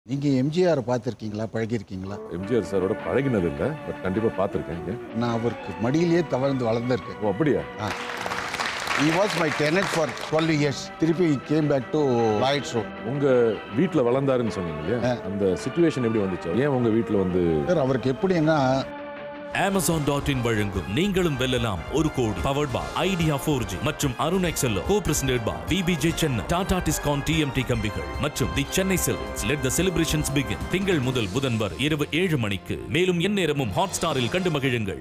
நீங்க எம்ஜிஆர் பார்த்துருக்கீங்களா பழகிருக்கீங்களா எம்ஜிஆர் சாரோட பழகினது இல்லை பட் கண்டிப்பாக பார்த்துருக்கேன் ஏன்? நான் அவருக்கு மடியிலேயே தவழ்ந்து வளர்ந்துருக்கேன் ஓ அப்படியா he was my tenant for twelve years திருப்பி கேம் பேக் டு லாய்ட் ஷோ உங்க வீட்டில் வளர்ந்தாருன்னு சொன்னீங்க இல்லையா அந்த சுச்சுவேஷன் எப்படி வந்துச்சு ஏன் உங்க வீட்டில் வந்து சார் அவருக்கு எப்படின்னா அமேசான் டாட் இன் வழங்கும் நீங்களும் வெல்லலாம் ஒரு கோடி powered by Idea four G மற்றும் Arun Excello co president by VBJ Chennai Tata Tiscon TMT கம்பிகள் மற்றும் the Chennai silks let the celebrations begin திங்கள் முதல் புதன் வரை இரவு ஏழு மணிக்கு மேலும் எந்நேரமும் ஹாட் ஸ்டாரில் கண்டு மகிழுங்கள்